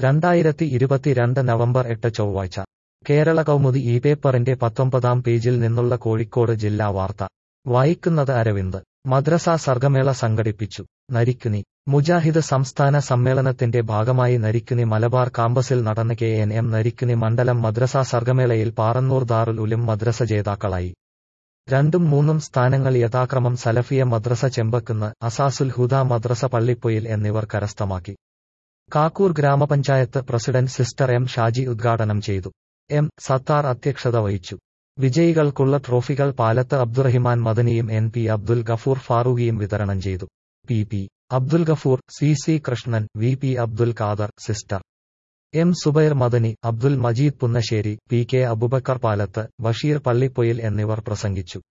രണ്ടായിരത്തി ഇരുപത്തിരണ്ട് നവംബർ എട്ട് ചൊവ്വാഴ്ച കേരള കൗമുദി ഈ പേപ്പറിന്റെ പത്തൊമ്പതാം പേജിൽ നിന്നുള്ള കോഴിക്കോട് ജില്ലാ വാർത്ത വായിക്കുന്നത് അരവിന്ദ് മദ്രസ സർഗമേള സംഘടിപ്പിച്ചു നരിക്കുനി മുജാഹിദ് സംസ്ഥാന സമ്മേളനത്തിന്റെ ഭാഗമായി നരിക്കുനി മലബാർ കാമ്പസിൽ നടന്ന കെ എൻ എം നരിക്കുനി മണ്ഡലം മദ്രസ സർഗമേളയിൽ പാറന്നൂർ ദാറുൽ ഉലും മദ്രസ ജേതാക്കളായി രണ്ടും മൂന്നും സ്ഥാനങ്ങൾ യഥാക്രമം സലഫിയ മദ്രസ ചെമ്പക്കുന്ന് അസാസുൽ ഹുദ മദ്രസ പള്ളിപ്പൊയിൽ എന്നിവർ കരസ്ഥമാക്കി കാക്കൂർ ഗ്രാമപഞ്ചായത്ത് പ്രസിഡന്റ് സിസ്റ്റർ എം ഷാജി ഉദ്ഘാടനം ചെയ്തു എം സത്താർ അധ്യക്ഷത വഹിച്ചു വിജയികൾക്കുള്ള ട്രോഫികൾ പാലത്ത് അബ്ദുറഹിമാൻ മദനിയും എൻ പി അബ്ദുൽ ഗഫൂർ ഫാറൂഖിയും വിതരണം ചെയ്തു P P Abdul Gafoor C C Krishnan V P Abdul Khader sister M Subair Madani Abdul Majeed Punnassery P K Abubakar Palath Basheer Pallipoyil എന്നിവർ പ്രസംഗിച്ചു